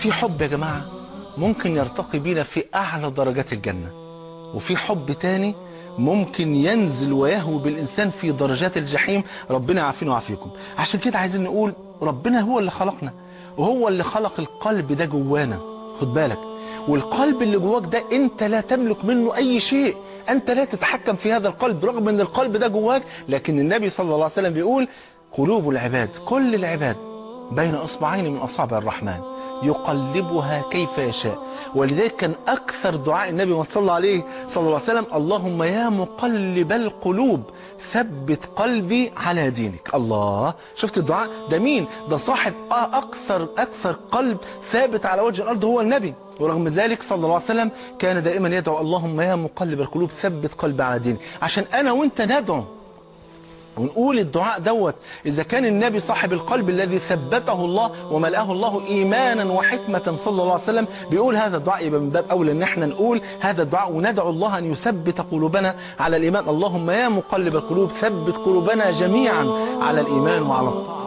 في حب يا جماعة ممكن يرتقي بينا في أعلى درجات الجنة وفي حب تاني ممكن ينزل ويهوي بالإنسان في درجات الجحيم ربنا يعافينا ويعافيكم عشان كده عايزين نقول ربنا هو اللي خلقنا وهو اللي خلق القلب ده جوانا خد بالك والقلب اللي جواك ده انت لا تملك منه اي شيء انت لا تتحكم في هذا القلب رغم ان القلب ده جواك لكن النبي صلى الله عليه وسلم بيقول قلوب العباد كل العباد بين اصبعين من اصابع الرحمن يقلبها كيف يشاء ولذلك كان أكثر دعاء النبي ما صلى عليه صلى الله عليه وسلم اللهم يا مقلب القلوب ثبت قلبي على دينك الله شفت الدعاء ده مين ده صاحب أكثر أكثر قلب ثابت على وجه الأرض هو النبي ورغم ذلك صلى الله عليه وسلم كان دائما يدعو اللهم يا مقلب القلوب ثبت قلبي على دينك عشان أنا وانت ندعو ونقول الدعاء دوت إذا كان النبي صاحب القلب الذي ثبته الله وملأه الله إيمانا وحكمة صلى الله عليه وسلم بيقول هذا الدعاء يبقى من باب أولى أن احنا نقول هذا الدعاء وندعو الله أن يثبت قلوبنا على الإيمان اللهم يا مقلب القلوب ثبت قلوبنا جميعا على الإيمان وعلى الطاعة